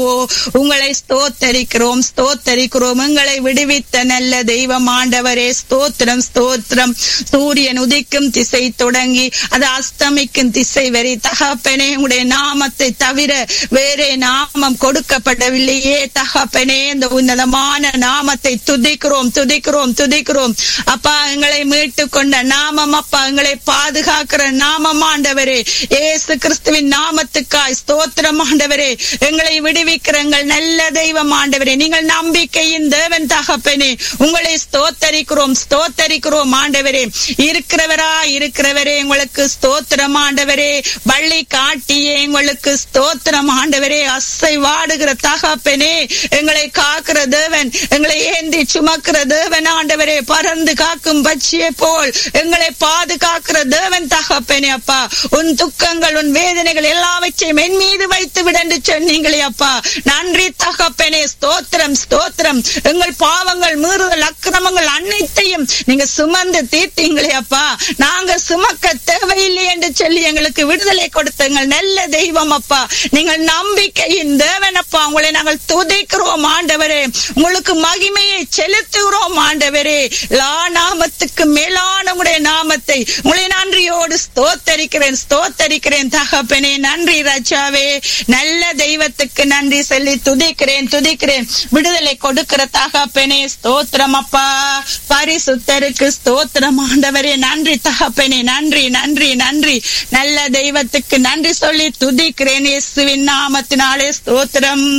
உங்களை ஸ்தோத்தரிக்கிறோம் ஸ்தோத்தரிக்கிறோம் எங்களை விடுவித்த நல்ல தெய்வம் ஆண்டவரே ஸ்தோத்திரம் ஸ்தோத்திரம் சூரியன் உதிக்கும் திசை தொடங்கி அது அஸ்தமிக்கும் திசை வரை தகப்பனே உங்களுடைய நாமத்தை தவிர வேறே நாமம் கொடுக்கப்படவில்லையே தகப்பனே இந்த உன்னதமான நாமத்தை துதிக்கிறோம் துதிக்கிறோம் துதிக்கிறோம் அப்பா எங்களை மீட்டு கொண்ட நாமம் அப்பா எங்களை பாதுகாக்கிற நாமம் ஆண்டவரே ஏசு கிறிஸ்துவின் நாமத்துக்காய் ஸ்தோத்திரம் ஆண்டவரே எங்களை விடுவிக்கிற எங்கள் நல்ல தெய்வம் ஆண்டவரே நீங்கள் நம்பிக்கையின் தேவன் தகப்பனே உங்களை ஸ்தோத்தரிக்கிறோம் ஸ்தோத்தரிக்கிறோம் ஆண்டவரே இருக்கிறவரா இருக்கிறவரே உங்களுக்கு ஸ்தோத்திரம் ஆண்டவரே வள்ளி காட்டியே உங்களுக்கு ஸ்தோத்திரம் ஆண்டவரே அசை வாடுகிற தகப்பனே எங்களை காக்கிற தேவன் எங்களை ஏந்தி சுமக்கிற தேவன் ஆண்டவரே பறந்து காக்கும் பட்சியை போல் எங்களை பாதுகாக்கிற தேவன் தகப்பனே அப்பா உன் துக்கங்கள் உன் வேதனைகள் எல்லாவற்றையும் என் மீது வைத்து விடன்று சொன்னீங்களே அப்பா நன்றி தகப்பனே ஸ்தோத்திரம் ஸ்தோத்திரம் எங்கள் பாவங்கள் மீறுதல் அக்கிரமங்கள் அனைத்தையும் நீங்க சுமந்து தீர்த்தீங்களே அப்பா நாங்க சுமக்க தேவையில்லை என்று சொல்லி எங்களுக்கு விடுதலை கொடுத்த எங்கள் நல்ல தெய்வம் அப்பா நீங்கள் நம்பிக்கையின் தேவன் அப்பா உங்களை நாங்கள் துதிக்கிறோம் ஆண்டவரே உங்களுக்கு மகிமையை செலுத்துகிறோம் ஆண்டவரே லா நாமத்துக்கு மேலான உங்களுடைய நாமத்தை உங்களை நன்றியோடு ஸ்தோத்தரிக்கிறேன் ஸ்தோத்தரிக்கிறேன் தகப்பனே நன்றி ராஜாவே நல்ல தெய்வத்துக்கு நன்றி சொல்லி துதிக்கிறேன் துதிக்கிறேன் விடுதலை கொடுக்கிற தகப்பனே ஸ்தோத்திரம் அப்பா பரிசுத்தருக்கு ஸ்தோத்திரம் ஆண்டவரே நன்றி தகப்பனே நன்றி நன்றி நன்றி நல்ல தெய்வத்துக்கு நன்றி சொல்லி துதிக்கிறேன் இயேசுவின் நாமத்தினாலே ஸ்தோத்திரம்